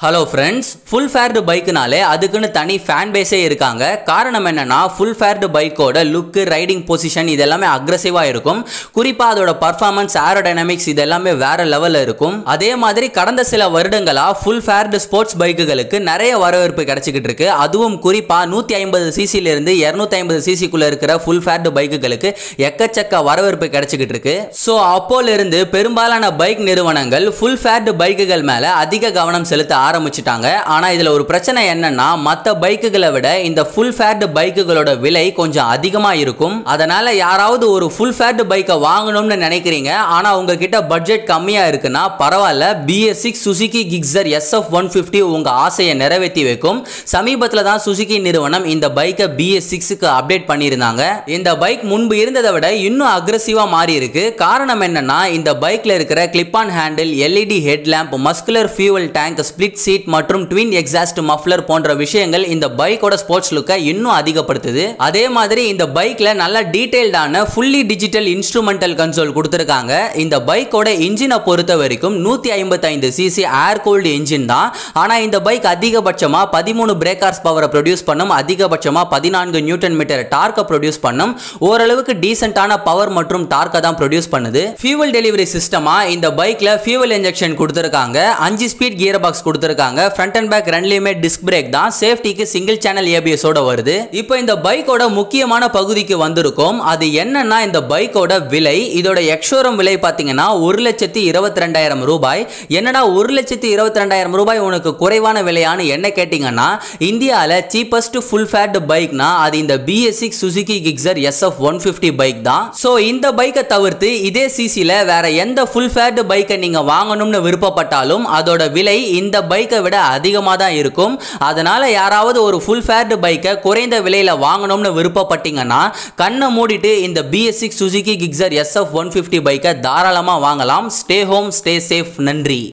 hello friends full faired பைக்குனாலே அதுக்குன்னு தனி ஃபேன் பேஸே இருக்காங்க காரணம் என்னன்னா ஃபுல் ஃபேர்டு பைக்கோட லுக்கு ரைடிங் பொசிஷன் இது எல்லாமே அக்ரஸிவாக இருக்கும் குறிப்பாக அதோட பர்ஃபார்மன்ஸ் ஏரோடைனமிக்ஸ் இது எல்லாமே வேற லெவலில் இருக்கும் அதே மாதிரி கடந்த சில வருடங்களாக ஃபுல் ஃபேர்டு ஸ்போர்ட்ஸ் பைக்குகளுக்கு நிறைய வரவேற்பு கிடைச்சிக்கிட்டு இருக்கு அதுவும் குறிப்பாக நூற்றி ஐம்பது சிசிலிருந்து இரநூத்தி ஐம்பது சிசிக்குள்ளே இருக்கிற ஃபுல் ஃபேர்டு பைக்குகளுக்கு எக்கச்சக்க வரவேற்பு கிடைச்சிக்கிட்டு இருக்கு ஸோ அப்போலிருந்து பெரும்பாலான பைக் நிறுவனங்கள் ஃபுல் ஃபேர்டு பைக்குகள் மேலே அதிக கவனம் செலுத்த ஆரம்பிச்சிட்டாங்க ஆனா இதுல ஒரு பிரச்சனை என்னன்னா மத்த பைக்குகளை விட இந்த ஃபுல் ஃபேர்டு பைக்குகளோட விலை கொஞ்சம் அதிகமா இருக்கும் அதனால யாராவது ஒரு ஃபுல் ஃபேர்டு பைக்கை வாங்கணும்னு நினைக்கிறீங்க ஆனா உங்ககிட்ட பட்ஜெட் கம்மியா இருக்குன்னா பரவாயில்ல BS six Suzuki Gixxer SF one fifty உங்க ஆசையை நிறைவேற்றி வைக்கும் சமீபத்தில் தான் சுசுகி நிறுவனம் இந்த பைக்கை பிஎஸ் சிக்ஸுக்கு அப்டேட் பண்ணியிருந்தாங்க இந்த பைக் முன்பு இருந்ததை விட இன்னும் அக்ரெசிவா மாறி இருக்கு காரணம் என்னன்னா இந்த பைக்ல இருக்கிற clip on handle LED head lamp muscular fuel tank split seat மற்றும் ட்வின் எக்ஸாஸ்ட் மஃப்ளர் போன்ற விஷயங்கள் இந்த பைக்கோட ஸ்போர்ட்ஸ் லுக்கை இன்னும் அதிகப்படுத்துது அதே மாதிரி இந்த பைக்ல நல்ல டீடைல்டான ஃபுல்லி டிஜிட்டல் இன்ஸ்ட்ருமெண்டல் கன்சோல் கொடுத்துருக்காங்க இந்த பைக்கோட இன்ஜினை பொறுத்த வரைக்கும் நூற்றி ஐம்பத்தைந்து சிசி ஏர் கோல்டு இன்ஜின் தான் ஆனால் இந்த பைக் அதிகபட்சமாக பதிமூணு பிரேக்கர்ஸ் பவரை ப்ரொடியூஸ் பண்ணும் அதிகபட்சமாக பதினான்கு நியூட்டன் மீட்டர் டார்க்கை ப்ரொடியூஸ் பண்ணும் ஓரளவுக்கு டீசென்டான பவர் மற்றும் டார்க்கை தான் ப்ரொடியூஸ் பண்ணுது ஃபியூவல் டெலிவரி சிஸ்டமா இந்த பைக்ல ஃபியூவல் இன்ஜெக்ஷன் கொடுத்துருக்காங்க அஞ்சு ஸ்பீட் கியர் பாக்ஸ் கொடுத்துருக்காங்க ஃப்ரண்ட் அண்ட் பேக் ரெண்டுலையுமே டிஸ்க் பிரேக் தான் சேஃப்டிக்கு சிங்கிள் சேனல் ஏபிஎஸோட வருது இப்போ இந்த பைக்கோட முக்கியமான பகுதிக்கு வந்திருக்கோம் அது என்னன்னா இந்த பைக்கோட விலை இதோட எக்ஷோரம் விலை பார்த்தீங்கன்னா ஒரு லட்சத்தி இருபத்தி ரெண்டாயிரம் ரூபாய் என்னடா ஒரு லட்சத்தி இருபத்தி ரெண்டாயிரம் ரூபாய் உனக்கு குறைவான விலையான்னு என்ன கேட்டிங்கன்னா இந்தியாவில் சீப்பஸ்ட் ஃபுல் ஃபேட் பைக்னா அது இந்த BS six Suzuki Gixxer SF one fifty bike தான் ஸோ இந்த பைக்கை தவிர்த்து இதே சிசியில் வேற எந்த ஃபுல் ஃபேட் பைக்கை நீங்கள் வாங்கணும்னு விருப்பப்பட்டாலும் அதோட விலை இந்த பைக்கை விட அதிகமாக தான் இருக்கும் அதனால யாராவது ஒரு ஃபுல் ஃபேட் பைக்கை குறைந்த விலையில் வாங்கணும்னு விருப்பப்பட்டீங்கன்னா கண்ணை மூடிட்டு இந்த BS six Suzuki Gixxer SF one fifty பைக்கை தாராளமாக வாங்கலாம் ஸ்டே ஹோம் ஸ்டே சேஃப் நன்றி